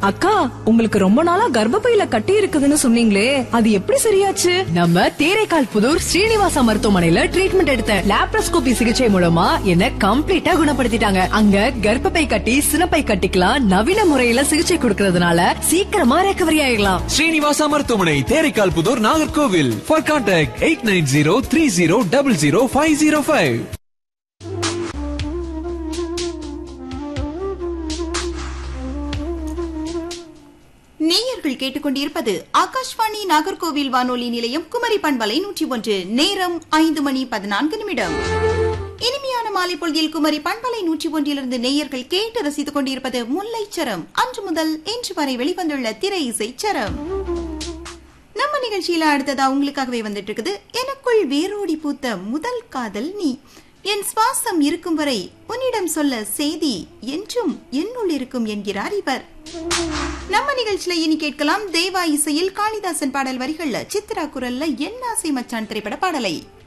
அக்கா உங்களுக்கு ரொம்ப நாளா கர்ப்பப்பையில கட்டி இருக்குதுன்னு சொன்னீங்களே அது எப்படி சரியாச்சு நம்ம தேரைக்கால் புதூர் ஸ்ரீனிவாசா மருத்துவமனையில ட்ரீட்மெண்ட் எடுத்த லாப்ரோஸ்கோபி சிகிச்சை மூலமா என்ன கம்ப்ளீட்டா குணப்படுத்திட்டாங்க அங்க கர்ப்பப்பை கட்டி சினப்பை கட்டிக்கலாம் நவீன முறையில சிகிச்சை கொடுக்கறதுனால சீக்கிரமா ரெக்கவரி ஆயிடலாம் ஸ்ரீனிவாசா மருத்துவமனை Theraikal Puthur Nagercoil for contact eight nine zero three zero double zero five zero five நேயர்கள் கேட்டுக்கொண்டிருப்பது ஆகாஷ்வாணி நாகர்கோவில் வானொலி நிலையம் குமரி பண்பலை நூற்றி ஒன்று நேரம் ஐந்து மணி பதினான்கு நிமிடம் இனிமையான மாலை பொழுதில் குமரி பண்பலை நூற்றி ஒன்றிலிருந்து நேயர்கள் கேட்டு ரசித்துக் கொண்டிருப்பது முல்லைச்சரம் அன்று முதல் இன்று வரை வெளிவந்துள்ள திரை இசைச்சரம் நம்ம நிகழ்ச்சியில அடுத்ததா உங்களுக்காகவே வந்துட்டு இருக்குது எனக்குள் வேரோடி பூத்த முதல் காதல் நீ என் சுவாசம் இருக்கும் வரை உன்னிடம் சொல்ல செய்தி என்றும் என்னுள் இருக்கும் என்கிறார் இவர் நம்ம நிகழ்ச்சியில இனி கேட்கலாம் தேவா இசையில் காளிதாசன் பாடல் வரிகள்ல சித்ரா குரல்ல என் ஆசை மச்சான் திரைப்பட பாடலை